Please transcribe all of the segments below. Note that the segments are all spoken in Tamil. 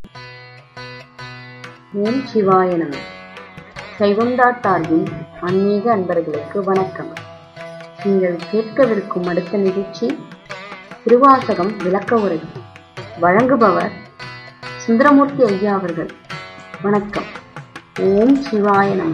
ஓம் சிவாய நம சைவம் டாட் டார்கின் ஆன்மீக அன்பர்களுக்கு வணக்கம் நீங்கள் கேட்கவிருக்கும் அடுத்த நிகழ்ச்சி திருவாசகம் விளக்க உரை வழங்குபவர் சுந்தரமூர்த்தி ஐயா அவர்கள் வணக்கம் ஓம் சிவாய நம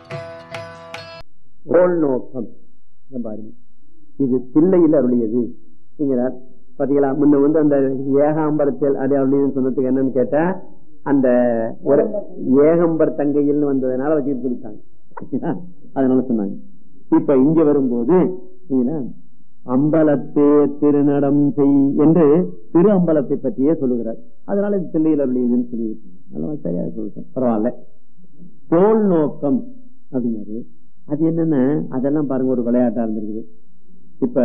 கோல் நோக்கம் இங்க பாருங்க இது தில்லையில் அருளியது என்கிறார் பாத்தீங்களா முன்ன வந்து அந்த ஏகாம்பரத்தில் அது அப்படின்னு சொன்னதுக்கு என்னன்னு கேட்டா அந்த ஒரு ஏகம்பர் தங்கையில் வந்ததுனால வச்சுட்டு சொல்லிட்டாங்க அதனால சொன்னாங்க இப்ப இங்க வரும்போது சரிங்களா, அம்பலத்தே திருநடம் செய் என்று திரு அம்பலத்தை பற்றியே சொல்லுகிறார் அதனால இது தில்லையில் அருளியதுன்னு சொல்லியிருக்கு அதனால சரியா சொல்லிட்டோம் பரவாயில்ல தோல் நோக்கம் அப்படின்னாரு அது என்னன்னா அதெல்லாம் பாருங்க ஒரு விளையாட்டா இருந்திருக்குது இப்ப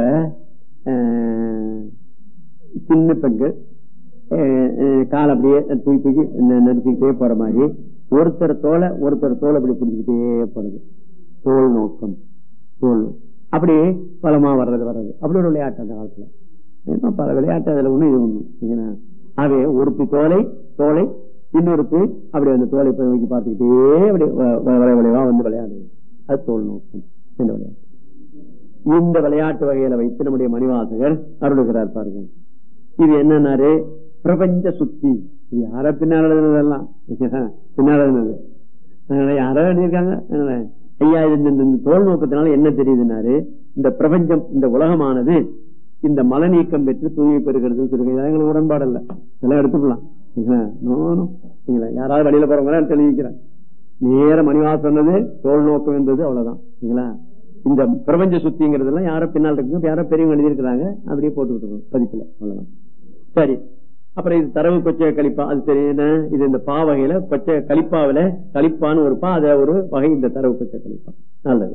அஹ், சின்ன பெண்கள் அஹ், அஹ், கால் அப்படியே தூக்கி தூக்கி ந- நடிச்சுக்கிட்டே போற மாதிரி ஒருத்தர் தோலை ஒருத்தர் தோலை அப்படி பிடிச்சிக்கிட்டே போறது தோல் நோக்கம் தோல் அப்படி பலமா வர்றது வர்றது அப்படி ஒரு விளையாட்டு அந்த காலத்துல ஏன்னா பல விளையாட்டு அதுல ஒண்ணு இது ஒண்ணு சரிங்களா? ஆகவே ஒருத்தி தோலை தோலை இன்னொருத்தி அப்படி அந்த தோலை போய் நோக்கி பார்த்துக்கிட்டே அப்படி வ- வ- வளை வளைவா வந்து விளையாடுது அது தோல் நோக்கம் இந்த விளையாட்டு இந்த விளையாட்டு வகையில வைத்து நம்முடைய மணிவாசகர் அருளுகிறார் பாருங்க இது என்னன்னாரு பிரபஞ்ச சுத்தி இது யார பின்னால் எழுதுனதெல்லாம் பின்னால் எழுதுனது அதனால யாரோ எழுதியிருக்காங்க அதனால, ஐயா இது இந்த- இந்த தோல் நோக்கத்தினால என்ன தெரியுதுன்னாரு இந்த பிரபஞ்சம் இந்த உலகமானது இந்த மல நீக்கம் பெற்று தூய்மை பெறுகிறது சொல்லுங்க இது எங்களுக்கு உடன்பாடு இல்ல இதெல்லாம் எடுத்துக்கலாம் சரிங்களா? No, no. சரிங்களா? யாராவது வழியில போறவங்க தெளிவிக்கிறேன் நேர மணிவா சொன்னது தோல் நோக்கம் என்பது அவ்வளவுதான் சரிங்களா இந்த பிரபஞ்ச சுத்திங்கிறதெல்லாம் யாரோ பின்னால் இருக்கு யாரோ பெரியவங்க எழுதியிருக்கிறாங்க அப்படியே போட்டுக்கிட்டு இருக்கோம் பதிப்புல அவ்வளவுதான் சரி அப்புறம் இது தரவு கொச்சை கலிப்பா அது சரி என்ன இது இந்த பா வகையில கொச்சை கலிப்பாவில கலிப்பான்னு ஒரு பா அத ஒரு வகை இந்த தரவு கொச்சை கலிப்பா நல்லது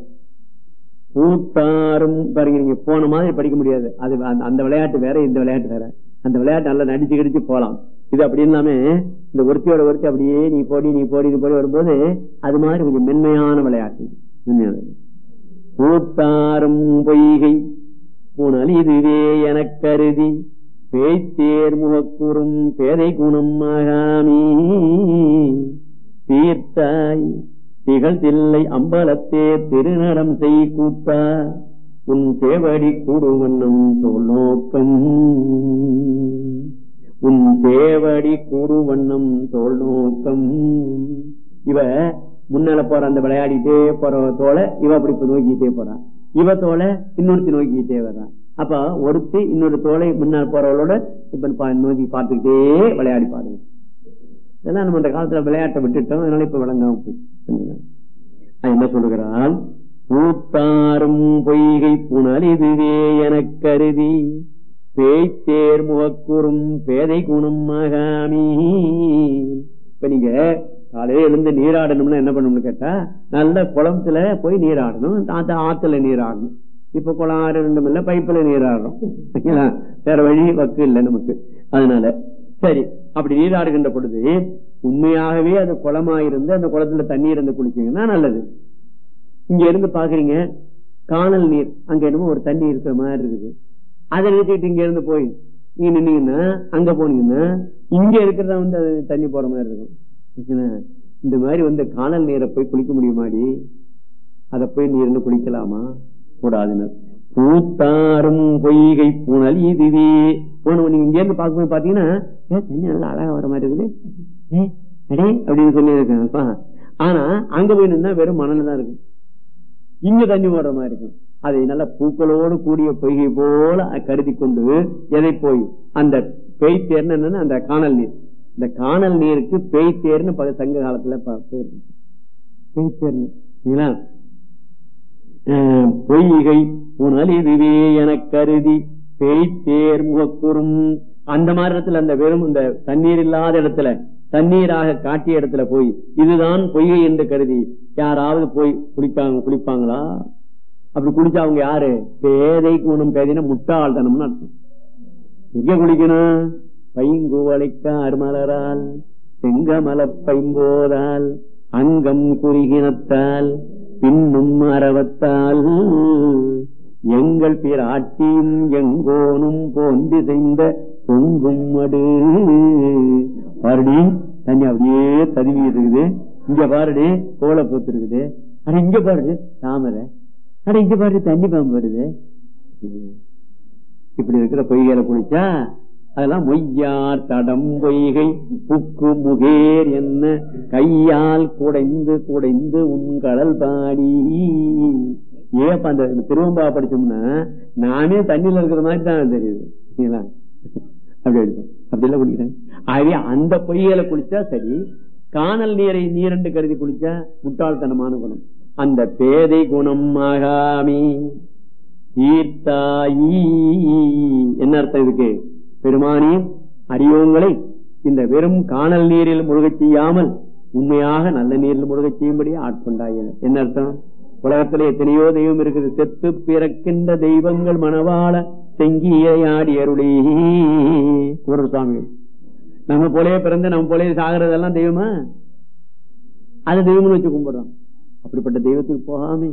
பூத்தாரும் பாருங்க நீங்க போன மாதிரி படிக்க முடியாது அது அந்த- அந்த விளையாட்டு வேற இந்த விளையாட்டு வேற அந்த விளையாட்டு நல்லா நடிச்சு கிடிச்சு போலாம் இது அப்படி இல்லாம இந்த ஒருத்தியோட ஒருத்தி அப்படியே நீ போடி நீ போடி நீ போடி வரும்போது அது மாதிரி கொஞ்சம் மென்மையான விளையாட்டு மென்மையான பூத்தாரும் பொய்கை புனல் இதுவே எனக் கருதி பேய்த்தேர் முகக்கூறும் பேதை குணம் ஆகாமீ தீர்த்தாய் திகழ் தில்லை அம்பலத்தே திருநடம் செய் கூத்தா உன் தேவடி கூடுவண்ணம் தோல் நோக்கம் உன் தேவடி கூடுவண்ணம் தோல் நோக்கம் இவ முன்னால போற அந்த விளையாடிட்டே போற தோலை இவ அப்படி இப்ப நோக்கிட்டே போறான் இவ தோலை இன்னொருத்தி நோக்கிட்டே வர்றான் அப்ப ஒருத்தி இன்னொரு தோலை முன்னால் போறவளோட இப்ப பா- நோக்கி பார்த்துக்கிட்டே விளையாடி பாடுங்க இதெல்லாம் நம்ம அந்த காலத்துல விளையாட்டை விட்டுட்டோம் அதனால இப்ப விளங்காம போச்சு. சரிங்களா? அது என்ன சொல்லுகிறாள் பூத்தாரும் பொய்கை புனல் இதுவே எனக் கருதி பேய்த்தேர் முகக்கூறும் பேதை குணம் ஆகாமீ இப்ப நீங்க காலையில எழுந்து நீராடணும்னா என்ன பண்ணணும்னு கேட்டா நல்ல குளத்துல போய் நீராடணும் அந்த ஆத்துல நீராடணும் இப்ப குளம் ஆறு ரெண்டும் இல்ல பைப்புல நீராடுறோம் சரிங்களா? வேற வழி வக்கு இல்லை நமக்கு அதனால சரி அப்படி நீராடுகின்ற பொழுது உண்மையாகவே அது குளமா இருந்து அந்த குளத்துல தண்ணி இருந்து குளிச்சீங்கன்னா நல்லது இங்க இருந்து பாக்குறீங்க காணல் நீர் அங்க என்னமோ ஒரு தண்ணி இருக்கிற மாதிரி இருக்குது அதை நிறுத்திட்டு இங்க இருந்து போய் நீங்க நின்னீங்கன்னா அங்க போனீங்கன்னா இங்க இருக்கிறதா வந்து அது தண்ணி போற மாதிரி இருக்கும் சரிங்களா? இந்த மாதிரி வந்து காணல் நீரை போய் குளிக்க முடியுமாடி அத போய் நீ இருந்து குளிக்கலாமா கூடாதுன்னு பூத்தாரும் பொய்கை புனல் இதுவே போன நீங்க இங்க இருந்து பார்க்கும்போது பாத்தீங்கன்னா ஏ, தண்ணி நல்லா அழகா வர மாதிரி இருக்குது ஏ, அடே அப்படின்னு சொல்லி இருக்காங்கப்பா ஆனா அங்க போய் நின்னா வெறும் மணல் தான் இருக்கும் இங்க தண்ணி ஓடுற மாதிரி இருக்கும் அதை நல்ல பூக்களோடு கூடிய பொய்கை போல கருதி கொண்டு எதை போய் அந்த பெய்த்தேர்னு என்னன்னா அந்த காணல் நீர் இந்த காணல் நீருக்கு பெய்த்தேர்னு பல சங்க காலத்துல ப- பேர் இருக்கு. பெய்த்தேர்னு சரிங்களா? அஹ், பொய்கை புனல் இதுவே எனக் கருதி பேய்த்தேர் முகக்குறும் அந்த மாதிரி இடத்துல அந்த வெறும் இந்த தண்ணீர் இல்லாத இடத்துல தண்ணீராக காட்டிய இடத்துல போய் இதுதான் பொய்கை என்று கருதி யாராவது போய் குளிப்பாங்க குளிப்பாங்களா அப்படி குளிச்சா அவங்க யாரு பேதை குணம் பேதைனா முட்டாள்தனம்னு அர்த்தம் எங்க குளிக்கணும் பைங்குவளைக்க அருமலரால் செங்கமல பைம்போதால் அங்கம் குறுகினத்தால் பின்னும் அறவத்தால் எங்கள் பிராட்டியும் எங்கோனும் போந்தி செய்த பொங்கும் மடு பாருடி தண்ணி அப்படியே ததுவி இருக்குது இங்க பாருடி கோல பூத்து இருக்குது அட இங்க பாருடு தாமரை அட இங்க பாரு தண்ணி பாம்பு வருது இப்படி இருக்கிற பொய்களை குளிச்சா அதெல்லாம் மொய்யார் தடம் பொய்கை புக்கு முகேர் என்ன கையால் குடைந்து குடைந்து உன் கடல் பாடி ஏப்ப அந்த திருவம்பா படிச்சோம்னா நானே தண்ணியில இருக்கிற மாதிரி தான் தெரியுது சரிங்களா? அப்படி எடுக்கும் அப்படி எல்லாம் குடிக்கிறேன் ஆகவே அந்த பொய்களை குளிச்சா சரி காணல் நீரை நீரண்டு கருதி குளிச்சா முட்டாள்தனமான குணம் அந்த பேதை குணம் ஆகாமி ஈர்த்தாயி என்ன அர்த்தம் இதுக்கு பெருமானி அடியோங்களை இந்த வெறும் காணல் நீரில் முழுகச் செய்யாமல் உண்மையாக நல்ல நீரில் முழுகச் செய்யும்படி ஆட்கொண்டாய் என்ன அர்த்தம் உலகத்துல எத்தனையோ தெய்வம் இருக்குது செத்து பிறக்கின்ற தெய்வங்கள் மணவாள செங்கியாடி அருளி சுவாமிகள் நம்ம போலயே பிறந்து நம்ம போலயே சாகிறதெல்லாம் தெய்வமா அது தெய்வம்னு வச்சு கும்பிடுறோம் அப்படிப்பட்ட தெய்வத்துக்கு போகாமே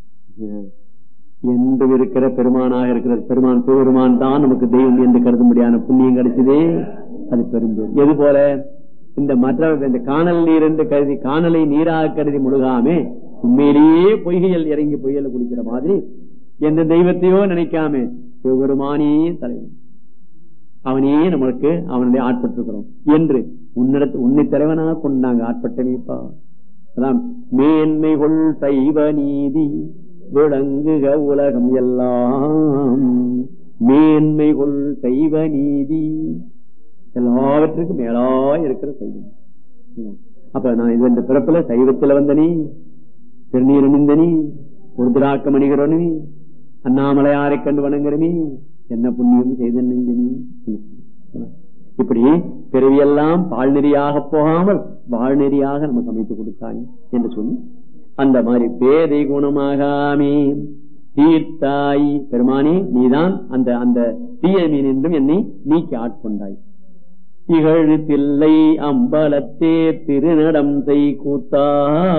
என்று இருக்கிற பெருமானாக இருக்கிற பெருமான் பெருமான் தான் நமக்கு தெய்வம் என்று கருதும்படியான புண்ணியம் கிடைச்சதே அது பெரும்பேர் எது போல இந்த மற்ற இந்த காணல் நீர் என்று கருதி காணலை நீராக கருதி முழுகாமே உண்மையிலேயே பொய்கையில் இறங்கி பொய்யல குடிக்கிற மாதிரி எந்த தெய்வத்தையோ நினைக்காம சிவபெருமானே தலைவன் அவனே நம்மளுக்கு அவனுடைய ஆட்பட்டிருக்கிறோம் என்று உன்னிடத்து உன்னை தலைவனாக கொண்டு நாங்க ஆட்பட்டமைப்பா அதான் மேன்மை கொள் சைவ நீதி விளங்குக உலகம் எல்லாம் மேன்மை கொள் சைவ நீதி எல்லாவற்றுக்கும் மேலா இருக்கிற சைவம் அப்ப நான் இது இந்த பிறப்புல சைவத்துல வந்தனி திருநீர் அணிந்தனி உருதிராக்க மணிகிறனி அண்ணாமலையாரை கண்டு வணங்குறனி என்ன புண்ணியம் செய்த நெஞ்சனி இப்படி பிறவியெல்லாம் பால்நெறியாக போகாமல் வாழ்நெறியாக நமக்கு அமைத்து கொடுத்தாங்க என்று சொல்லி அந்த மாதிரி பேதை குணமாகாமே தீர்த்தாய் பெருமானே நீதான் அந்த அந்த தீய மீன் என்றும் என்னை நீக்கி ஆட்கொண்டாய் இகழு தில்லை அம்பலத்தே திருநடம் செய் கூத்தா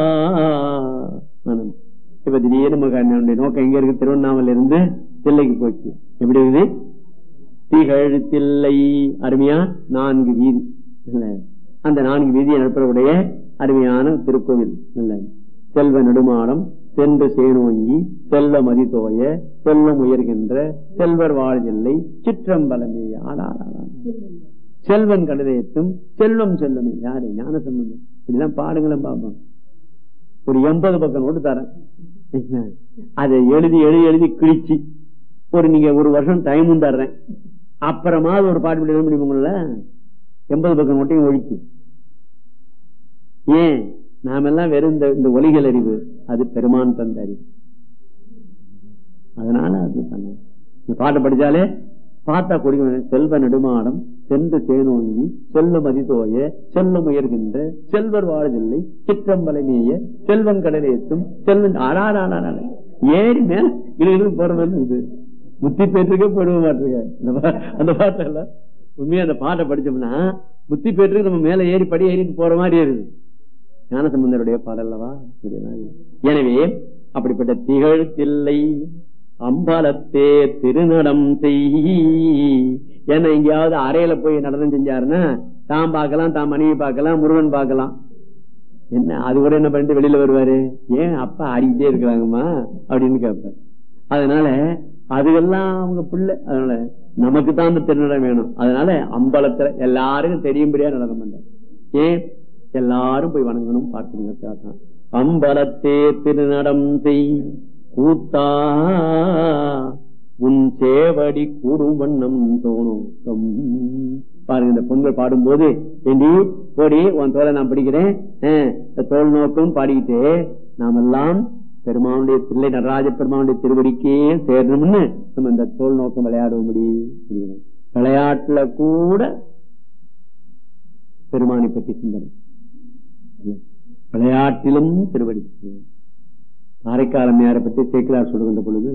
இப்ப திடீர்னு நமக்கு என்னுடைய நோக்கம் எங்க இருக்கு திருவண்ணாமலை இருந்து தில்லைக்கு போச்சு எப்படி இருக்குது திகழ் தில்லை அருமையா நான்கு வீதி இல்ல அந்த நான்கு வீதியை நடப்பவருடைய அருமையான திருக்கோவில் இல்ல செல்வ நெடுமாடம் சென்று சேனோங்கி செல்வ மதித்தோய செல்வம் உயர்கின்ற செல்வர் வாழ்தில்லை சிற்றம்பலமே ஆளாளா செல்வன் கழுதையத்தும் செல்வம் செல்வமே யாரு ஞான சம்பந்தம் இதெல்லாம் பாடுங்களும் பார்ப்போம் ஒரு எண்பது பக்கம் நோட்டு தரேன் அதை எழுதி எழுதி எழுதி கிழிச்சு ஒரு நீங்க ஒரு வருஷம் டைமும் தர்றேன் அப்புறமா ஒரு பாட்டு எழுத முடியுங்கள எண்பது பக்கம் நோட்டையும் ஒழிச்சு ஏன் நாமெல்லாம் வெறும் இந்த இந்த ஒலிகள் அறிவு அது பெருமான் தந்த அறிவு அதனால அது பண்ண இந்த பாட்டை படிச்சாலே பார்த்தா குடிக்க செல்வ நெடுமாடம் சென்று தேனோங்கி செல்வ மதிதோய செல்வம் உயர்கின்ற செல்வர் வாழ்தில்லை சிற்றம்பலமேய செல்வன் கடலேத்தும் செல்வன் ஆறாரான ஏறி மேல இழு போறது இது முத்தி பேற்றுக்கே போடுவ மாட்டிருக்க அந்த பாட்டுல உண்மையா அந்த பாட்டை படிச்சோம்னா முத்தி பேற்றுக்கு நம்ம மேல ஏறி படி ஏறிட்டு போற மாதிரி இருக்குது ஞானசம்பந்தருடைய பாடல்லவா எனவே அப்படிப்பட்ட திகழ் தில்லை அம்பலத்தே திருநடம் செய் ஏன்னா எங்கேயாவது அறையில போய் நடனம் செஞ்சாருன்னா தாம் பார்க்கலாம் தாம் மனைவி பார்க்கலாம் முருகன் பார்க்கலாம் என்ன அது கூட என்ன பண்ணிட்டு வெளியில வருவாரு ஏன் அப்பா ஆடிக்கிட்டே இருக்கிறாங்கம்மா அப்படின்னு கேட்பாரு அதனால அதுக்கெல்லாம் அவங்க பிள்ளை அதனால நமக்கு தான் அந்த திருநடம் வேணும் அதனால அம்பலத்துல எல்லாருக்கும் தெரியும்படியா நடனம் பண்ற ஏன் எல்லாரும் போய் வணங்கணும் பார்க்கணும் அம்பலத்தே திருநடம் செய் கூத்தா உன் சேவடி கூடும் வண்ணம் தோணும் பாருங்க இந்த பொங்கல் பாடும்போது ஏண்டி போடி உன் தோலை நான் படிக்கிறேன் தோல் நோக்கம் பாடிக்கிட்டே நாம் எல்லாம் பெருமானுடைய பிள்ளை நடராஜ பெருமானுடைய திருவடிக்கே சேரணும்னு நம்ம இந்த தோல் நோக்கம் விளையாடுவோம்படி விளையாட்டுல கூட பெருமானை பற்றி சிந்தனை விளையாட்டிலும் திருவடி காரைக்காலம் யாரை பற்றி சேக்கிலார் சொல்லுகின்ற பொழுது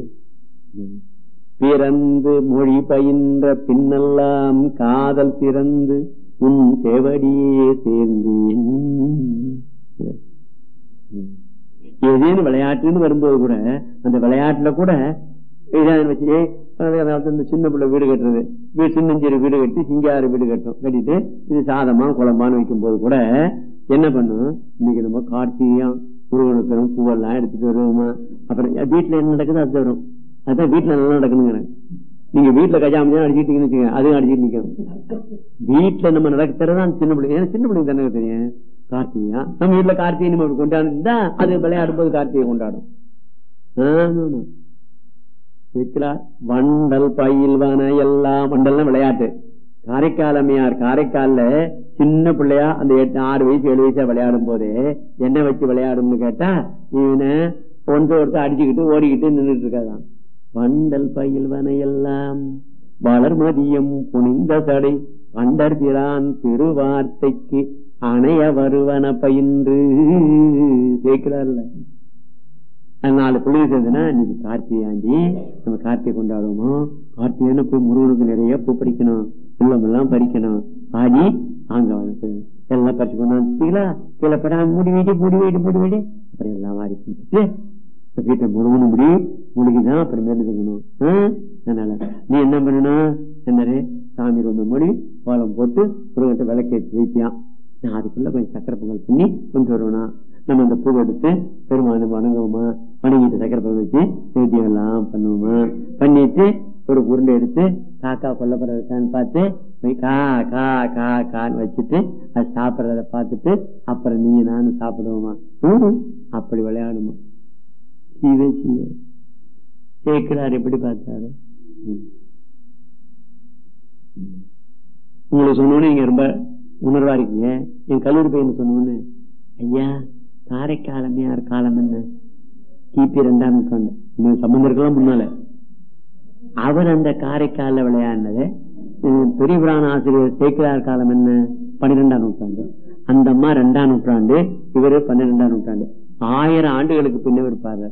பிறந்து மொழி பயின்ற பின்னெல்லாம் காதல் பிறந்து உன் தேவடியே சேர்ந்தேன் ஏதேனும் விளையாட்டுன்னு வரும்போது கூட அந்த விளையாட்டுல கூட வச்சு அதாவது இந்த சின்ன பிள்ளை வீடு கட்டுறது வீடு சின்னஞ்சிறு வீடு கட்டி சிங்காறு வீடு கட்டும் கட்டிட்டு இது சாதமா குழம்பான்னு வைக்கும் போது கூட என்ன பண்ணும் இன்னைக்கு நம்ம கார்த்திகையம் முருகனுக்கு நம்ம பூவெல்லாம் எடுத்துட்டு வருவோமா அப்புறம் வீட்டுல என்ன நடக்குது அது வரும் அதான் வீட்டுல நல்லா நடக்கணுங்கிறேன் நீங்க வீட்டுல கஜாமஜா அடிச்சுட்டீங்கன்னு வச்சுக்கோங்க அதுவும் அடிச்சுட்டு நிக்கணும் வீட்டுல நம்ம நடக்கிறதான் சின்ன பிள்ளை ஏன்னா சின்ன பிள்ளைங்க தானே தெரியும் கார்த்திகையா நம்ம வீட்டுல கார்த்திகை நம்ம கொண்டாடுதா அது விளையாடும் போது கார்த்திகை கொண்டாடும் ஆமா இருக்கிறார் வண்டல் பயில்வான எல்லாம் வண்டல்னா விளையாட்டு காரைக்கால் அம்மையார் காரைக்கால்ல சின்ன பிள்ளையா அந்த எட்டு ஆறு வயசு ஏழு வயசா விளையாடும் போதே என்ன வச்சு விளையாடும்னு கேட்டா இவனை ஒன்று ஒருத்தர் அடிச்சுக்கிட்டு ஓடிக்கிட்டு நின்றுட்டு இருக்காதான் வண்டல் பயில்வன எல்லாம் வளர் மதியம் புனிந்த தடை வண்டர் பிரான் திருவார்த்தைக்கு அணைய வருவன பயின்று சேர்க்கிறார்ல நாலு பிள்ளைங்க சேர்ந்துனா இன்னைக்கு கார்த்திகாண்டி நம்ம கார்த்திகை கொண்டாடுவோமோ கார்த்திகைன்னு போய் முருகனுக்கு நிறைய பூ பறிக்கணும் வெள்ளம் எல்லாம் பறிக்கணும் ஆடி அங்க எல்லாம் பறிச்சு கொண்டாந்துங்களா கீழே படாம மூடி வீடு மூடி வீடு மூடி வீடு அப்புறம் எல்லாம் வாரி பிடிச்சிட்டு வீட்டை முழுவதும் முடி முடிக்குதான் அப்புறம் மேல இருக்கணும் அதனால நீ என்ன பண்ணணும் என்னரு சாமி ரொம்ப மொழி கோலம் போட்டு முருகன்ட்ட விளக்கேற்றி வைப்பியான் நான் அதுக்குள்ள கொஞ்சம் சக்கரை பொங்கல் பண்ணி கொண்டு வருவேனா நம்ம அந்த பூவை எடுத்து பெருமானு வணங்குவோமா வணங்கிட்டு சக்கரை பொங்கல் வச்சு வேட்டியம் எல்லாம் பண்ணுவோமா பண்ணிட்டு ஒரு உருண்டை எடுத்து காக்கா கொல்லப்பட இருக்கான்னு பார்த்து கா கா கா கான்னு வச்சுட்டு அது சாப்பிடறத பார்த்துட்டு அப்புறம் நீ நானும் சாப்பிடுவோமா அப்படி விளையாடுமா சீவே சீவே கேட்கிறார் எப்படி பார்த்தாரு உங்களுக்கு சொன்னோன்னு நீங்க ரொம்ப உணர்வா இருக்கீங்க என் கல்லூரி பையன் சொன்னோன்னு ஐயா காரைக்காலமையார் காலம் என்ன கிபி ரெண்டாம் நூற்றாண்டு சம்பந்தருக்கெல்லாம் முன்னால அவர் அந்த காரைக்கால விளையாடினது பெரிய புராண ஆசிரியர் சேக்கிரார் காலம் என்ன பன்னிரெண்டாம் நூற்றாண்டு அந்த அம்மா ரெண்டாம் நூற்றாண்டு இவரு பன்னிரெண்டாம் நூற்றாண்டு ஆயிரம் ஆண்டுகளுக்கு பின்ன இருப்பாரு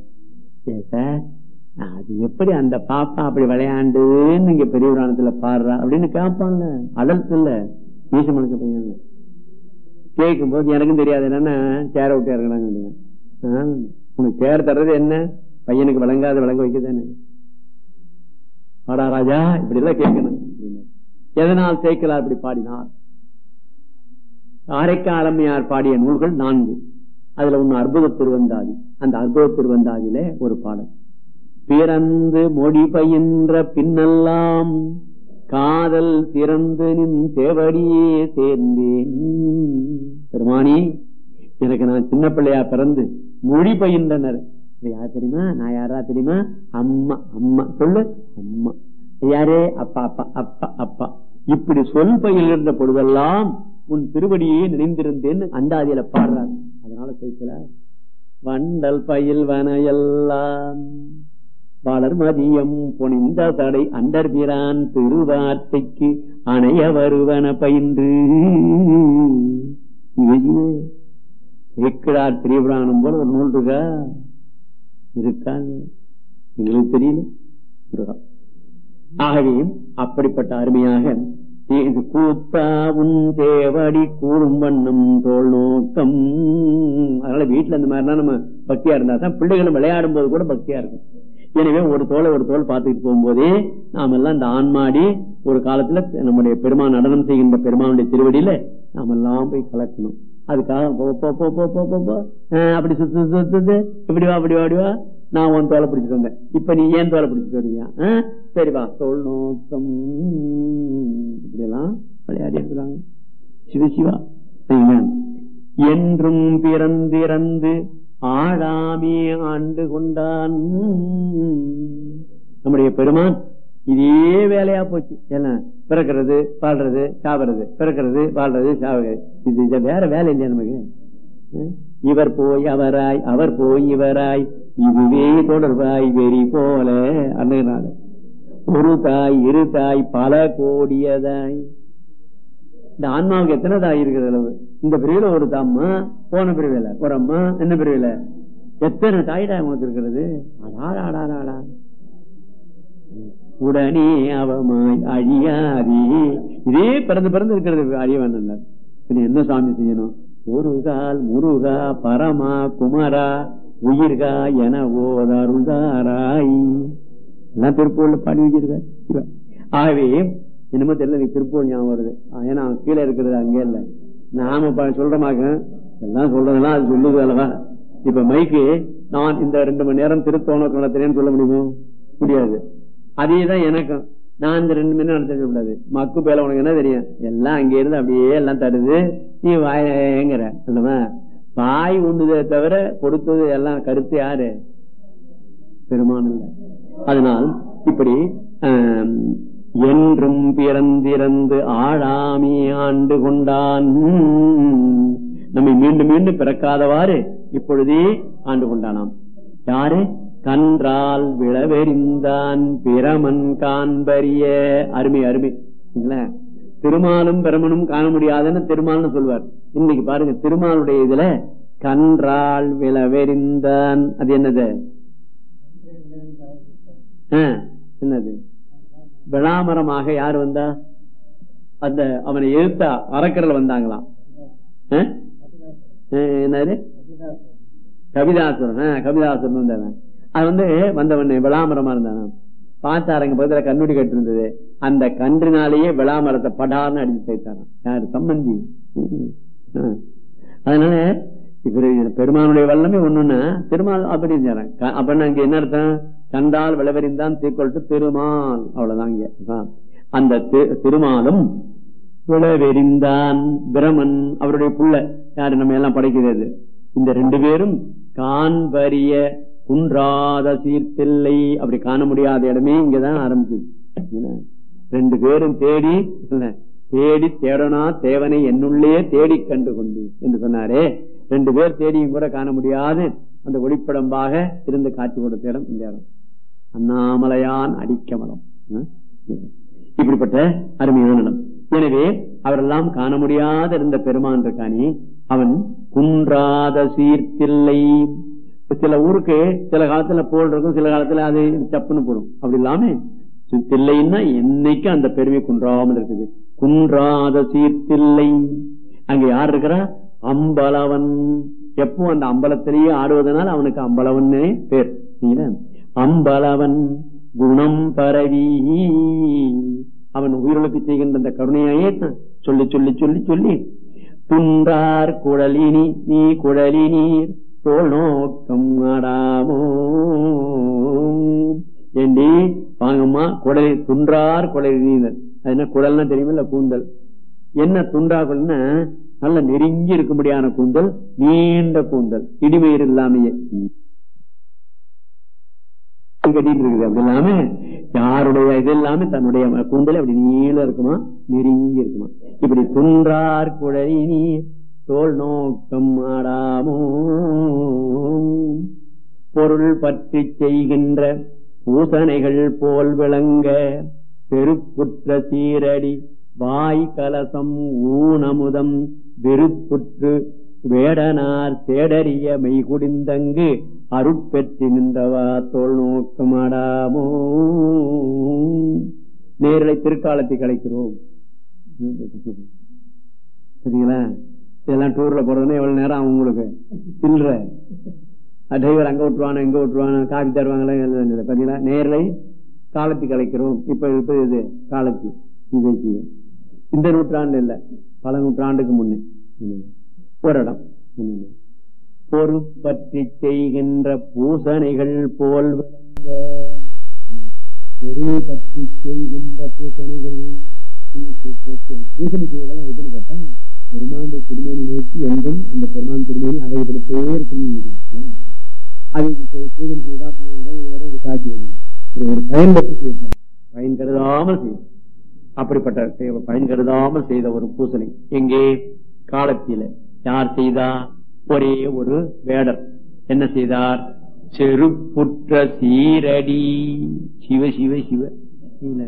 அது எப்படி அந்த பாப்பா அப்படி விளையாண்டுன்னு இங்க பெரிய புராணத்துல பாடுறா அப்படின்னு கேட்பாங்க அடல்ட் இல்ல ஈசமனுக்கு பையன் கேட்கும் போது எனக்கும் தெரியாது என்னன்னா சேர விட்டு இறங்கினாங்க உனக்கு சேர் தர்றது என்ன பையனுக்கு விளங்காத விளங்க வைக்கதானே வாடா ராஜா இப்படி எல்லாம் கேட்கணும் எதனால் சேர்க்கலா இப்படி பாடினார் காரைக்காலம்மையார் பாடிய நூல்கள் நான்கு அதுல ஒண்ணு அற்புத திருவந்தாதி அந்த அற்புத திருவந்தாதியில ஒரு பாடல் பிறந்து மொழி பயின்ற பின்னெல்லாம் காதல் திறந்து நின் தேவடியே சேர்ந்தேன் பெருமானி எனக்கு நான் சின்ன பிள்ளையா பிறந்து மொழி பயின்றனர் யார் தெரியுமா நான் யாரா தெரியுமா அம்மா அம்மா சொல்லு அம்மா யாரே அப்பா அப்பா அப்பா அப்பா இப்படி சொல் பயில்கின்ற பொழுதெல்லாம் உன் திருவடியே நினைந்திருந்தேன்னு அந்தாதியில பாடுறாங்க அதனால சேர்க்கல வண்டல் பயில் வனையெல்லாம் வளர் மதியம் பொனிந்த தடை அண்டர் பிரான் திருவார்த்தைக்கு அணைய வருவன பயின்று சேக்கிடார் திரிபுராணம் போல ஒரு நூல் இருக்கா இருக்காங்க எங்களுக்கு தெரியல ஆகவே அப்படிப்பட்ட அருமையாக இது கூத்தா உன் தேவடி கூறும் வண்ணம் தோல் நோக்கம் அதனால வீட்டுல இந்த மாதிரிலாம் நம்ம பக்தியா இருந்தா தான் பிள்ளைகளும் விளையாடும் போது கூட பக்தியா இருக்கும் எனவே ஒரு தோலை ஒரு தோல் பார்த்துட்டு போகும்போதே நாம எல்லாம் இந்த ஆன்மாடி ஒரு காலத்துல நம்முடைய பெருமான் நடனம் செய்கின்ற பெருமானுடைய திருவடியில நாம எல்லாம் போய் கலக்கணும் அதுக்காக அப்படி சுத்து சுத்து இப்படி வா அப்படி வாடி வா நான் உன் தோலை பிடிச்சிட்டு வந்தேன் இப்ப நீ ஏன் தோலை பிடிச்சிட்டு வருவியா சரி வா தோல் நோக்கம் இப்படி எல்லாம் விளையாடி இருக்கிறாங்க சிவசிவா என்றும் பிறந்திறந்து ஆழாமே ஆண்டு கொண்டான் நம்முடைய பெருமான் இதே வேலையா போச்சு என்ன பிறக்கிறது வாழ்றது சாப்பிடுறது பிறக்கிறது வாழ்றது சாவுறது இது இத வேற வேலை இல்லையா நமக்கு இவர் போய் அவராய் அவர் போய் இவராய் இதுவே தொடர்பாய் வெறி போல அன்னைனால ஒரு தாய் இரு தாய் பல கோடியதாய் இந்த ஆன்மாவுக்கு எத்தனை தாய் இருக்கிற அளவு இந்த பிரிவுல ஒரு தாம்மா போன பிரிவுல ஒரு அம்மா என்ன பிரிவுல எத்தனை தாய்டா உனக்கு இருக்கிறது அடாடாடாடா உடனே அவமாய் அழியாதே இதே பிறந்து பிறந்து இருக்கிறது அழியவன் என்ன சாமி செய்யணும் ஒரு கால் முருகா பரமா குமரா உயிர்கா என ஓதருள்தாராய் எல்லாம் திருப்பூர்ல பாடி வச்சிருக்காரு சிவா. ஆகவே என்னமோ தெரியல எனக்கு திருப்பூர் ஞாபகம் வருது ஆ, ஏன்னா அவன் கீழே இருக்கிறது அங்கே இல்ல நாம ப- சொல்றமாக்க எல்லாம் சொல்றதெல்லாம் அது சொல்லுது அல்லவா இப்ப மைக்கு நான் இந்த ரெண்டு மணி நேரம் திருத்தோணம் நடத்தினேன்னு சொல்ல முடியுமோ முடியாது அதே தான் எனக்கும் நான் இந்த ரெண்டு மணி நேரம் நடத்த கூடாது மக்கு பேல உனக்கு என்ன தெரியும் எல்லாம் அங்க இருந்து அப்படியே எல்லாம் தருது நீ வாய ஏங்குற அல்லவா வாய் உண்டுதே தவிர கொடுத்தது எல்லாம் கருத்து யாரு பெருமான் இல்ல அதனால் இப்படி ஆம், என்றும் பிறந்திறந்து ஆழாமி ஆண்டு கொண்டான் நம்மை மீண்டும் மீண்டும் பிறக்காதவாறு இப்பொழுதே ஆண்டு கொண்டானாம் யாரு கன்றால் விளவெறிந்தான் பிரமன் காண்பரிய அருமை அருமை சரிங்களா? திருமாலும் பிரமனும் காண முடியாதுன்னு திருமால்னு சொல்வார் இன்னைக்கு பாருங்க திருமாலுடைய இதுல கன்றால் விளவெறிந்தான் அது என்னது ஆ, என்னது விளாமரமாக யார் வந்தா அந்த அவனை எதிர்த்த அறக்கடல் வந்தாங்களாம் ஆ? ஆ, என்னது கவிதாசுரன் ஆ, கவிதாசுரன் வந்தவன் அது வந்து வந்தவன் விளாமரமா இருந்தானா பார்த்தாரங்க பக்கத்துல கண்ணுடி கட்டு இருந்தது அந்த கன்றினாலேயே விளாமரத்தை படார்னு அடிச்சு சேர்த்தாராம் யாரு சம்பந்தி ம். ஆ. அதனால இவரு பெருமானுடைய வல்லமே ஒண்ணுன்னா திருமால் அப்படி இருந்தாராம் க- அப்படின்னா அங்க என்ன அர்த்தம் கண்டால் விளவறிந்தான் தீக்கொள் திருமால் அவ்வளவுதான் இங்க ஆ. அந்த தி- திருமாலும் விளவெறிந்தான் பிரமன் அவருடைய புள்ள யாரு நம்ம எல்லாம் படைக்கிறது இந்த ரெண்டு பேரும் காண்பரிய குன்றாத சீர்த்தில்லை அப்படி காண முடியாத இடமே இங்கதான் ஆரம்பிச்சது என்ன? ரெண்டு பேரும் தேடி இல்ல, தேடி தேடனா தேவனை என்னுள்ளே தேடி கண்டு கொண்டு என்று சொன்னாரே ரெண்டு பேர் தேடியும் கூட காண முடியாது அந்த ஒளிப்படம்பாக இருந்து காட்சி கொடுத்த இடம் இந்த இடம் அண்ணாமலையான் அடிக்கமலம் ம்? இப்படிப்பட்ட அருமையான இடம் எனவே அவரெல்லாம் காண முடியாத இருந்த பெருமான் இருக்கானே அவன் குன்றாத சீர்த்தில்லை இப்ப சில ஊருக்கு சில காலத்துல போல் இருக்கும் சில காலத்துல அது சப்புன்னு போடும் அப்படி இல்லாம சி- தில்லைன்னா என்னைக்கு அந்த பெருமை குன்றாமல் இருக்குது குன்றாத சீர்த்தில்லை அங்க யார் இருக்கிறா அம்பலவன் எப்போ அந்த அம்பலத்திலேயே ஆடுவதனால அவனுக்கு அம்பலவன்னே பேர் சரிங்களா? அம்பலவன் குணம் பரவி அவன் உயிர்களுக்கு செய்கின்ற அந்த கருணையாயே தான் சொல்லி சொல்லி சொல்லி சொல்லி துன்றார் குழலினி நீ குழலி நீர் தோல் நோக்கம் ஆடாமோ ஏண்டி வாங்கம்மா குடலி துன்றார் குழலி நீர் அது என்ன குடல்னா தெரியுமில்ல கூந்தல் என்ன துண்டா குழல்னா நல்ல நெருங்கி இருக்க முடியாத கூந்தல் நீண்ட கூந்தல் இடிமயிர் இல்லாமையே கட்டிட்டு இருக்குது அப்படி இல்லாம யாருடைய இது இல்லாம தன்னுடைய கூந்தல் அப்படி நீள இருக்குமா நெருங்கி இருக்குமா இப்படி துன்றார் குழலி நீர் தோல் நோக்கம் ஆடாமோ பொருள் பற்றி செய்கின்ற பூசணைகள் போல் விளங்க பெருப்புற்ற சீரடி வாய் கலசம் ஊனமுதம் வெறுப்புற்று வேடனார் தேடறிய மெய்குடிந்தங்கு அருட்பெற்றி நின்றவா தோல் நோக்கமாடாமோ நேரலை திருக்காலத்தை கலைக்கிறோம் சரிங்களா இதெல்லாம் டூர்ல போறதுன்னா எவ்வளவு நேரம் ஆகும் உங்களுக்கு சில்லற டிரைவர் அங்க விட்டுருவானோ எங்க விட்டுருவானோ காப்பி தருவாங்களா எல்லாம் இல்லை. பாத்தீங்களா நேரலை காலத்தை கலைக்கிறோம் இப்ப இப்ப இது காலத்தி இது இந்த நூற்றாண்டு இல்ல பல நூற்றாண்டுக்கு முன்னே ம். ஒரு இடம் ம். பொறுப்பற்றி செய்கின்ற பூசணைகள் போல் விளங்க. பொருள் பற்றி செய்கின்ற பூசணைகள் பூசணி செய்வதெல்லாம் எப்படின்னு கேட்டா பெருமாண்டு திருமணி நோக்கி என்றும் இந்த பெருமான் திருமணி அடைபடுத்தவே இருக்கணும் அது பூஜனை செய்தா பணம் வரும் இது வரும் இது காட்சி வரும் இது ஒரு பயன்பட்டு செய்யணும் பயன் கருதாமல் செய்யும் அப்படிப்பட்ட செய்ய- பயன் கருதாமல் செய்த ஒரு பூசணை எங்கே காலத்தில யார் செய்தா ஒரே ஒரு வேடர் என்ன செய்தார் செருப்புற்ற சீரடி சிவ சிவ சிவ இல்ல.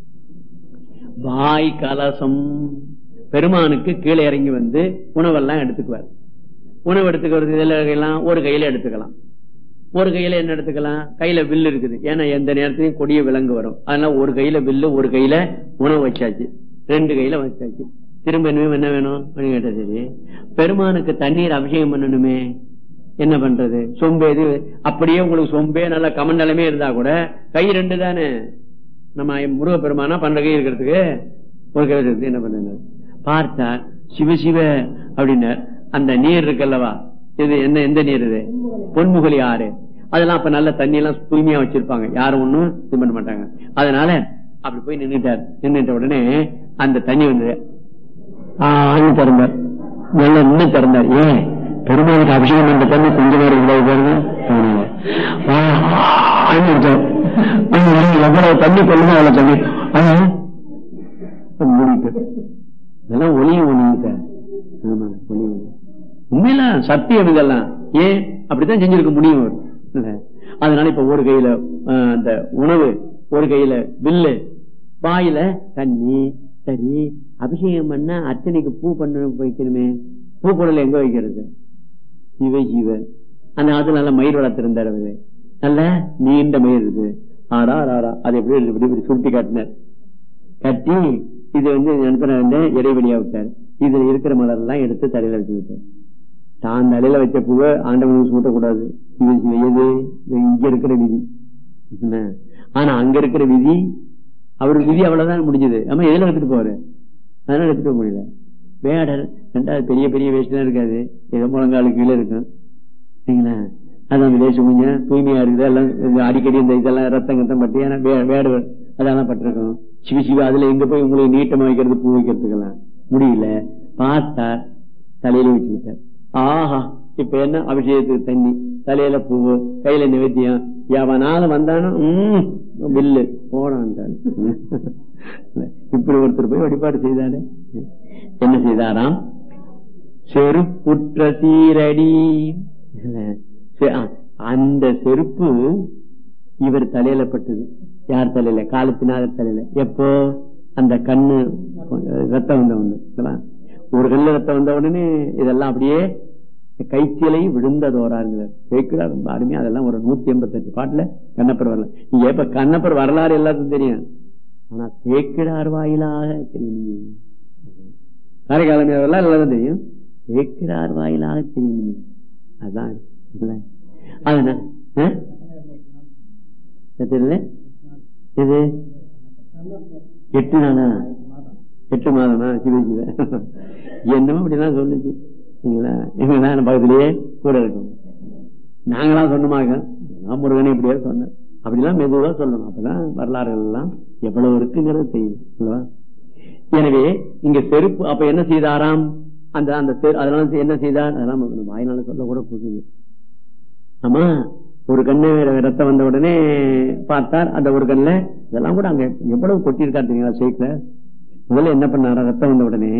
வாய் கலசம் பெருமானுக்கு கீழே இறங்கி வந்து உணவெல்லாம் எடுத்துக்குவார் உணவு எடுத்துக்கிறது இதுல எல்லாம் ஒரு கையில எடுத்துக்கலாம் ஒரு கையில என்ன எடுத்துக்கலாம் கையில வில்லு இருக்குது ஏன்னா எந்த நேரத்திலையும் கொடிய விலங்கு வரும் அதனால ஒரு கையில வில்லு ஒரு கையில உணவு வச்சாச்சு ரெண்டு கையில வச்சாச்சு திரும்ப இனிமே என்ன வேணும் அப்படின்னு கேட்டா சரி பெருமானுக்கு தண்ணீர் அபிஷேகம் பண்ணணுமே என்ன பண்றது சொம்பு எது அப்படியே உங்களுக்கு சொம்பே நல்ல கமன் நிலைமே இருந்தா கூட கை ரெண்டு தானே நம்ம முருகப்பெருமானா பண்ற கை இருக்கிறதுக்கு ஒரு கை இருக்கு என்ன பண்றது பார்த்தா சிவ சிவ அப்படின்னார் அந்த நீர் இருக்குல்லவா இது என்ன எந்த நீர் இது பொன்முகலி ஆறு அதெல்லாம் அப்ப நல்ல தண்ணி எல்லாம் தூய்மையா வச்சிருப்பாங்க யாரும் ஒண்ணும் இது பண்ண மாட்டாங்க அதனால அப்படி போய் நின்னுட்டார் நின்னுட்ட உடனே அந்த தண்ணி வந்து ஆன்னு திறந்தார் நல்ல இன்னும் திறந்தார் ஏன் பெருமாளுக்கு அபிஷேகம் பண்ற தண்ணி கொஞ்ச நேரம் இவ்வளவு பாருங்க எவ்வளவு தண்ணி கொள்ளுங்க அவ்வளவு தண்ணி ஆனா, மூடிட்டு இதெல்லாம் ஒளியும் ஒளிங்க ஆமா ஒளி ஒளி உண்மையில சத்தியம் இதெல்லாம் ஏன் அப்படித்தான் செஞ்சிருக்க முடியும் அவர். இல்ல. அதனால இப்ப ஒரு கையில ஆஹ், அந்த உணவு ஒரு கையில வில்லு வாயில தண்ணி சரி அபிஷேகம் பண்ண அர்ச்சனைக்கு பூ பண்ண வைக்கணுமே பூ பொருள் எங்க வைக்கிறது சிவ சிவ அந்த காலத்துல நல்ல மயிர் வளர்த்திருந்தார் அவரு நல்ல நீண்ட மயிர் இது ஆடா ஆடா அதை எப்படி இப்படி இப்படி சுருட்டி காட்டினார் கட்டி இது வந்து நண்பனை வந்து இடைவெளியா விட்டார் இதுல இருக்கிற மலர் எல்லாம் எடுத்து தலையில வச்சு விட்டார் தான் தலையில வச்ச பூவை ஆண்டவனுக்கு சூட்டக்கூடாது சிவ சிவ எது இது இங்க இருக்கிற விதி என்ன? ஆனா அங்க இருக்கிற விதி அவருக்கு விதி அவ்வளவுதான் முடிஞ்சது ஆமா எதுல எடுத்துட்டு போறாரு அதனால எடுத்துட்டு போக முடியல வேடர் ரெண்டாவது பெரிய பெரிய வேஸ்ட் இருக்காது ஏதோ முழங்காலு கீழே இருக்கும் சரிங்களா அதான் வேஷம் கொஞ்சம் தூய்மையா இருக்குது எல்லாம் இந்த அடிக்கடி இந்த இதெல்லாம் ரத்தம் கத்தம் பட்டு ஏன்னா வே- வேடு அதெல்லாம் பட்டிருக்கும் சிவ சிவ அதுல எங்க போய் உங்களுக்கு நீட்டமா வைக்கிறது பூ வைக்கிறதுக்கெல்லாம் முடியல பார்த்தார் தலையில வச்சு விட்டார் ஆஹா இப்ப என்ன அபிஷேகத்துக்கு தண்ணி தலையில பூவு கையில நிவேத்தியம் எவனாலும் வந்தானோ உம் பில்லு போடான்ட்டான் இப்படி ஒருத்தர் போய் வழிபாடு செய்தாரு என்ன செய்தாராம் செருப்புற்ற சீரடி செ- ஆ, அந்த செருப்பு இவர் தலையில பட்டது யார் தலையில காலத்தினாத தலையில எப்போ அந்த கண்ணு ரத்தம் வந்த உடனே இல்லவா? ஒரு கண்ணு ரத்தம் வந்த உடனே இதெல்லாம் அப்படியே கைச்சிலை விழுந்ததோராங்கிறார் கேட்கிறார் ரொம்ப அருமையா அதெல்லாம் ஒரு நூத்தி எண்பத்தி எட்டு பாட்டுல கண்ணப்பர் வரல நீங்க இப்ப கண்ணப்பர் வரலாறு எல்லாத்துக்கும் தெரியும் ஆனா சேக்கிடார் வாயிலாக தெரியும் காரைக்காலம் வரலாறு எல்லாரும் தெரியும் சேக்கிடார் வாயிலாக தெரியும் அதான் இல்ல அதனால ஆ? தெரியல இது எட்டு நாளா எட்டு மாதமா சிவ சிவ என்னமோ அப்படிலாம் சொல்லுச்சு சரிங்களா எங்கதான் நம்ம பக்கத்திலேயே கூட இருக்கும் நாங்களா சொன்னோமாக்க நான் முருகனை இப்படியே சொன்னேன் அப்படிலாம் மெதுவா சொல்லணும் அப்பதான் வரலாறுகள் எல்லாம் எவ்வளவு இருக்குங்கிறது தெரியும் அல்லவா எனவே இங்க செருப்பு அப்ப என்ன செய்தாராம் அந்த அந்த செரு- அதனால என்ன செய்தார் அதெல்லாம் வாயினால சொல்ல கூட புதுது ஆமா ஒரு கண்ணு ரத்தம் வந்த உடனே பார்த்தார் அந்த ஒரு கண்ணுல இதெல்லாம் கூட அங்க எவ்வளவு கொட்டியிருக்காரு தெரியுங்களா சேர்க்கல முதல்ல என்ன பண்ணாரா ரத்தம் வந்த உடனே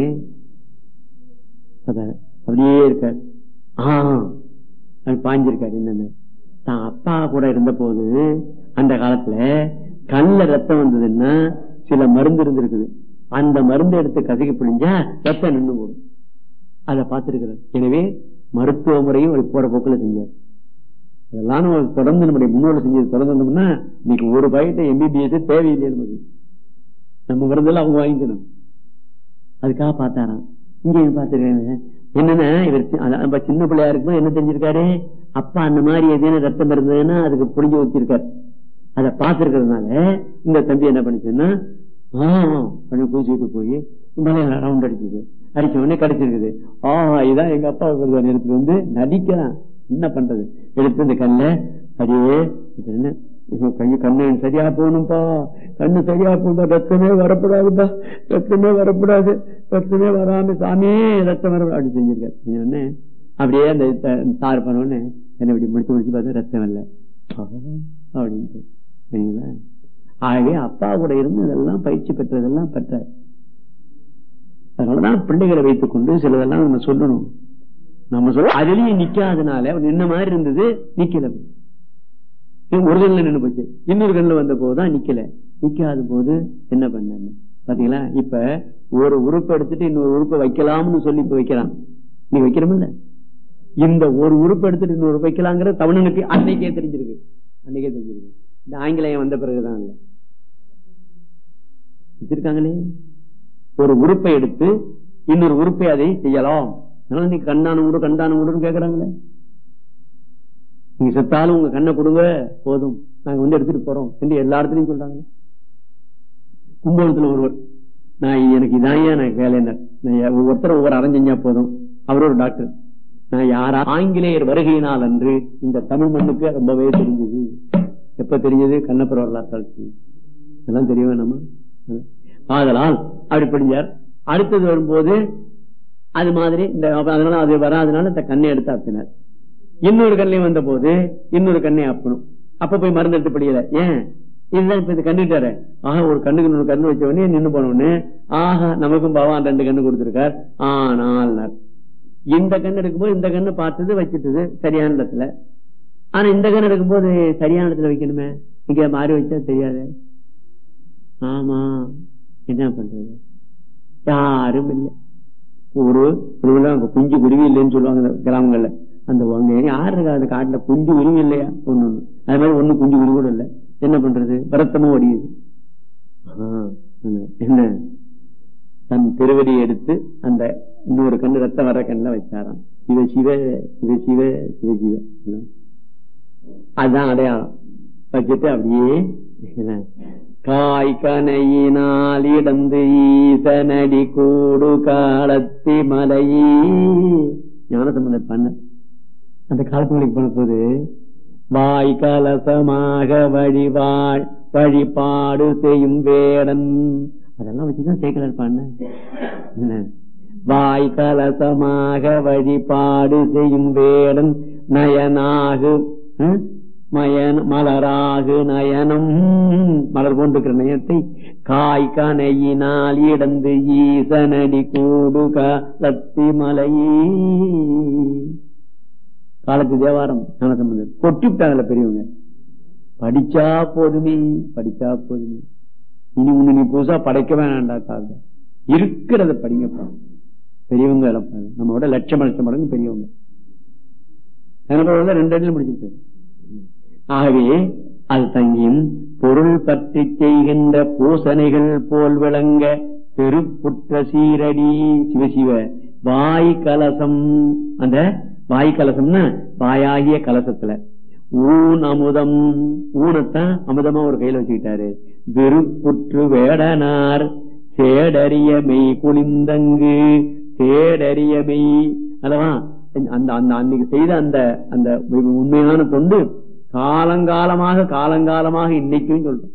அத அப்படியே இருக்கார் ஆஹ் அது பாஞ்சிருக்காரு என்னன்னு தான் அப்பா கூட இருந்த போது அந்த காலத்துல கண்ணுல ரத்தம் வந்ததுன்னா சில மருந்து இருந்திருக்குது அந்த மருந்து எடுத்து கசக்கி பிடிஞ்சா ரத்தம் நின்று போடும் அதை பார்த்திருக்கிறார் எனவே மருத்துவ முறையும் ஒரு போற போக்குல செஞ்சார் இதெல்லாம் நம்ம தொடர்ந்து நம்முடைய முன்னோடு செஞ்சது தொடர்ந்து வந்தோம்னா இன்னைக்கு ஒரு பாக்கெட் எம்பிபிஎஸ் தேவையில்லையே நமக்கு நம்ம மருந்தெல்லாம் அவங்க வாங்கிக்கணும் அதுக்காக பார்த்தாராம் இங்க பார்த்திருக்காங்க என்னன்னா இவர் சி- அதான் நம்ம சின்ன பிள்ளையா இருக்கும்போது என்ன செஞ்சிருக்காரு அப்பா அந்த மாதிரி எதுன்னு ரத்தம் இருந்ததுன்னா அதுக்கு புளிஞ்சு வச்சிருக்காரு அதை பார்த்திருக்கிறதுனால இந்த தம்பி என்ன பண்ணுச்சுன்னா கொஞ்சம் பூச்சிட்டு போய் மலையில ரவுண்ட் அடிச்சது அடிச்ச உடனே கிடைச்சிருக்குது ஆஹா இதான் எங்க அப்பா இருக்கிறத எடுத்துட்டு வந்து நடிக்கலாம் என்ன பண்றது எடுத்து இந்த கல்ல அப்படியே இது என்ன இது கை கண்ணு சரியா போகணும்பா கண்ணு சரியா போகும்பா ரத்தமே வரக்கூடாதுப்பா ரத்தமே வரக்கூடாது ரத்தமே வராம சாமியே ரத்தம் வர அப்படி செஞ்சிருக்காரு செஞ்ச உடனே அப்படியே அந்த த- தார் பண்ண உடனே என்ன இப்படி முடிச்சு முடிச்சு பார்த்தா ரத்தம் இல்லை அப்படின்ட்டு சரிங்களா ஆகவே அப்பா கூட இருந்து இதெல்லாம் பயிற்சி பெற்றதெல்லாம் பெற்றார் அதனாலதான் பிள்ளைகளை வைத்துக் கொண்டு சிலதெல்லாம் நம்ம சொல்லணும் நம்ம சொல்ல அதுலயும் நிக்காதனால நின்ன மாதிரி இருந்தது நிக்கல இது ஒரு கண்ணுல நின்னு போச்சு இன்னொரு கண்ணுல வந்த போதுதான் நிக்கல நிக்காத போது என்ன பண்ணாங்க பாத்தீங்களா இப்ப ஒரு உறுப்பை எடுத்துட்டு இன்னொரு உறுப்பை வைக்கலாம்னு சொல்லி இப்ப வைக்கிறான் நீ வைக்கிறோமில்ல இந்த ஒரு உறுப்பை எடுத்துட்டு இன்னொரு உறுப்பு வைக்கலாங்கிற தமிழனுக்கு அன்னைக்கே தெரிஞ்சிருக்கு அன்னைக்கே தெரிஞ்சிருக்கு இந்த ஆங்கிலேயம் வந்த பிறகுதான் இல்ல வச்சிருக்காங்களே ஒரு உறுப்பை எடுத்து இன்னொரு உறுப்பை அதை செய்யலாம் அதனால நீ கண்டான உடு கண்டான உடுன்னு கேக்குறாங்களே நீங்க செத்தாலும் உங்க கண்ணை கொடுங்க போதும் நாங்க வந்து எடுத்துட்டு போறோம் என்று எல்லா இடத்துலயும் சொல்றாங்க கும்பகோணத்துல ஒருவர் நான் எனக்கு இதான் எனக்கு வேலை என்ன நான் ஒவ்வொருத்தர் ஒவ்வொரு அரைஞ்சா போதும் அவர் ஒரு டாக்டர் நான் யாரா ஆங்கிலேயர் வருகையினால் அன்று இந்த தமிழ் மண்ணுக்கு ரொம்பவே தெரிஞ்சது எப்ப தெரிஞ்சது கண்ணப்புற வரலாற்றால் இதெல்லாம் தெரிய வேணாமா ஆதலால் அப்படி படிஞ்சார் அடுத்தது வரும்போது அது மாதிரி இந்த அதனால அது வராதனால இந்த கண்ணை எடுத்து ஆப்பினார் இன்னொரு கண்ணையும் வந்த போது இன்னொரு கண்ணை ஆப்பணும் அப்ப போய் மருந்து எடுத்து படியல ஏன் இதுதான் இப்ப இது கண்டுட்டாரு ஆஹா ஒரு கண்ணுக்கு இன்னொரு கண்ணு வச்ச உடனே நின்று போன உடனே ஆஹா நமக்கும் பகவான் ரெண்டு கண்ணு கொடுத்திருக்கார் ஆனால் இந்த கண்ணு எடுக்கும்போது இந்த கண்ணு பார்த்தது வச்சுட்டது சரியான இடத்துல ஆனா இந்த கண்ணு எடுக்கும்போது சரியான இடத்துல வைக்கணுமே இங்க மாறி வச்சா தெரியாது ஆமா என்ன பண்றது யாரும் இல்லை ஒரு அங்க குஞ்சு குருவி இல்லைன்னு சொல்லுவாங்க கிராமங்கள்ல அந்த யாரு இருக்கா அந்த காட்டுல குஞ்சு குருவி இல்லையா ஒண்ணு ஒண்ணு அது மாதிரி ஒண்ணு குஞ்சு குருவி கூட இல்ல என்ன பண்றது வருத்தமும் ஒடியுது என்ன தன் திருவடி எடுத்து அந்த இன்னொரு கண்ணு ரத்தம் வர்ற கண்ணுல வச்சாராம் சிவ சிவ சிவ சிவ சிவ சிவ அதுதான் அடையாளம் வச்சுட்டு அப்படியே காய் கனையினால் இடந்து ஈசனடி கூடு காலத்தி மலையே ஞானசம்பந்தர் பண்ண அந்த காலத்துக்கு போன போது வாய் கலசமாக வழிவாழ் வழிபாடு செய்யும் வேடன் அதெல்லாம் வச்சுதான் சேர்க்கல பண்ண வாய் கலசமாக வழிபாடு செய்யும் வேடன் நயனாகு மயன் மலராகு நயனம் மலர் போன்றிருக்கிற நயத்தை காய் கனையினால் இடந்து ஈசனடி கூடு கத்தி மலையே காலத்து தேவாரம் ஞானசம்பந்தர் கொட்டி விட்டாங்கல்ல பெரியவங்க படிச்சா போதுமே படிச்சா போதுமே இனி ஒண்ணு நீ புதுசா படைக்க வேணாண்டா காக இருக்கிறத படிங்கப்பா பெரியவங்க நம்மளோட லட்சம் லட்சம் மடங்கு பெரியவங்க ரெண்டு அடியில் முடிச்சுட்டாரு ஆகவே அது தங்கியும் பொருள் பற்றி செய்கின்ற பூசணைகள் போல் விளங்க பெருப்புற்ற சீரடி சிவசிவ வாய் கலசம் அந்த வாய் கலசம்னா வாயாகிய கலசத்துல ஊன் அமுதம் ஊனத்தான் அமுதமா ஒரு கையில வச்சுக்கிட்டாரு வெறுப்புற்று வேடனார் சேடறிய மெய் குளிந்தங்கு சேடறிய மெய் அல்லவா அந்த அந்த அன்னைக்கு செய்த அந்த அந்த உண்மையான தொண்டு காலங்காலமாக காலங்காலமாக இன்னைக்கும் சொல்றோம்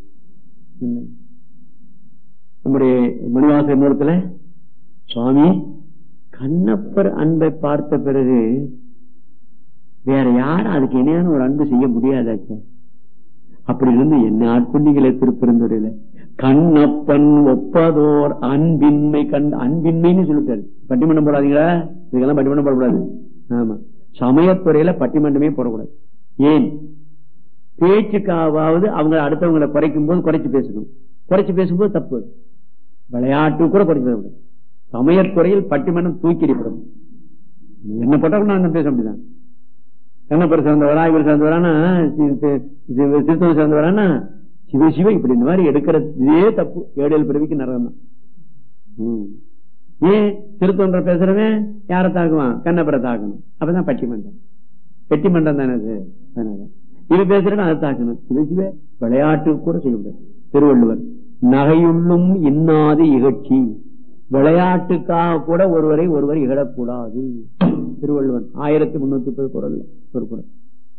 நம்முடைய மணிவாச மூலத்துல சுவாமி கண்ணப்பர் அன்பை பார்த்த பிறகு வேற யாரும் அதுக்கு இணையான ஒரு அன்பு செய்ய முடியாதாச்ச அப்படி இருந்து என்ன ஆட்கொண்டீங்களே திருப்பெருந்துறையில கண்ணப்பன் ஒப்பதோர் அன்பின்மை கண் அன்பின்மைன்னு சொல்லிட்டாரு பட்டிமன்றம் போடாதீங்களா இதுக்கெல்லாம் பட்டிமன்றம் போடக்கூடாது ஆமா சமயத்துறையில பட்டிமன்றமே போடக்கூடாது ஏன் பேச்சுக்காவது அவங்க அடுத்தவங்களை குறைக்கும் போது குறைச்சு பேசணும் குறைச்சு பேசும்போது தப்பு விளையாட்டு கூட குறைச்சு பேசக்கூடாது சமயத்துறையில் பட்டிமன்றம் தூக்கி அடிப்படும் என்ன போட்டாலும் நான் பேச முடியாது கண்ணப்பர் சேர்ந்தவரா இவர் சேர்ந்தவரானா திருத்தம் சேர்ந்தவரானா சிவ சிவ இப்படி இந்த மாதிரி எடுக்கிறதே தப்பு ஏழேழு பிறவிக்கு நரகம் தான் ஏன் திருத்தொன்ற பேசுறவன் யாரை தாக்குவான் கண்ணப்பரை தாக்கணும் அப்பதான் பட்டிமன்றம் பெட்டிமன்றம் தானே அது அதனால இது பேசுறேன்னு அதை தாக்கணும் சிவ சிவ விளையாட்டு கூட செய்யக்கூடாது திருவள்ளுவர் நகையுள்ளும் இன்னாது இகழ்ச்சி விளையாட்டுக்காக கூட ஒருவரை ஒருவர் இகழக்கூடாது திருவள்ளுவன் ஆயிரத்தி முன்னூத்தி முப்பது குரல் ஒரு குரல்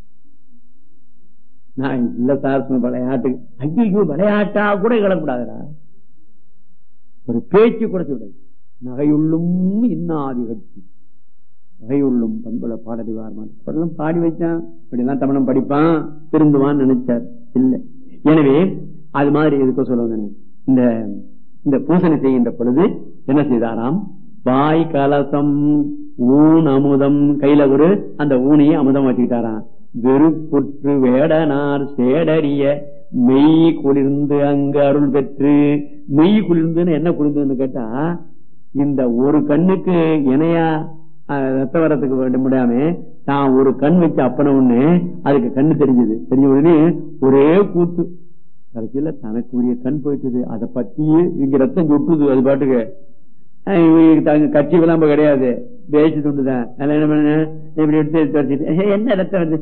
நான் இல்ல சார் விளையாட்டு ஐயோ விளையாட்டா கூட இகழக்கூடாதுடா ஒரு பேச்சு கூட சொல்றது நகையுள்ளும் இன்னாதி கட்சி நகையுள்ளும் பண்புல பாடறிவார் பாடலாம் பாடி வச்சான் இப்படிலாம் தமிழம் படிப்பான் திருந்துவான்னு நினைச்சார் இல்ல எனவே அது மாதிரி எதுக்க சொல்லுவாங்க இந்த இந்த பூசணி செய்கின்ற பொழுது என்ன செய்தாராம் வாய் கலசம் ஊன் அமுதம் கையில ஒரு அந்த ஊனையை அமுதம் வச்சுக்கிட்டாராம் வெறுப்புற்று வேடனார் சேடறிய மெய் குளிர்ந்து அங்கு அருள் பெற்று மெய் குளிர்ந்துன்னு என்ன குளிர்ந்துன்னு கேட்டா இந்த ஒரு கண்ணுக்கு இணையா ரத்த வரத்துக்கு வேண்ட முடியாம தான் ஒரு கண் வச்சு அப்பன ஒண்ணு அதுக்கு கண்ணு தெரிஞ்சது தெரிஞ்ச உடனே ஒரே கூத்து கடைசியில தனக்கு உரிய கண் போயிட்டது அதை பத்தியே இங்க ரத்தம் சொட்டுது அது பாட்டுக்கு அஹ் இவங்களுக்கு தங்க கட்சி விளம்பு கிடையாது பேச்சு துண்டு தான் அதனால என்ன பண்ண இப்படி எடுத்து எடுத்து வச்சுட்டு "ஏய், என்ன ரத்தம் வந்து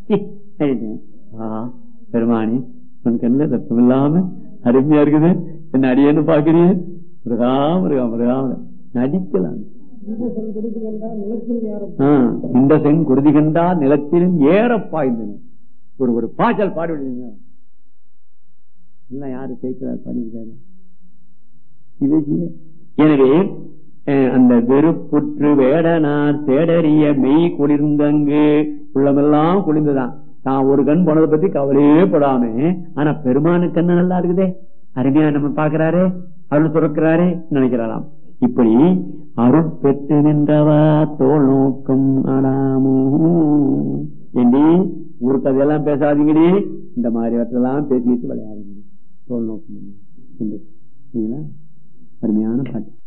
பெருமானி உனக்கு என்ன ரத்தம் இல்லாம அருமையா இருக்குது என்ன அடியேன்னு பாக்குறீங்க முருகா முருகா முருகா முருகா. நடிக்கலாம் ஆ, இந்த செங் குருதிகண்டா நிலத்தில் ஏற பாய்ந்தன ஒரு ஒரு பாய்ச்சல் பாடி விடுங்க எல்லாம் யாரு சேர்க்கிறார் பாடியிருக்காரு சிவ சிவ. எனவே அஹ், அந்த வெறுப்புற்று வேடனார் தேடறிய மெய் குளிர்ந்தங்கு உள்ளமெல்லாம் குளிர்ந்துதான் தான் ஒரு கண் போனதை பத்தி கவலையே படாம ஆனா பெருமானுக்கு என்ன நல்லா இருக்குதே அருமையா நம்ம பாக்குறாரே அருள் சுரக்கிறாரே நினைக்கிறாராம் இப்படி அருள் பெற்று நின்றவா தோல் நோக்கம் ஆடாமோ ஏண்டி ஒரு கதையெல்லாம் பேசாதீங்கடி இந்த மாதிரி இடத்தெல்லாம் பேசிட்டு விளையாடுங்க தோல் நோக்கம் என்று. சரிங்களா? அருமையான பாட்டு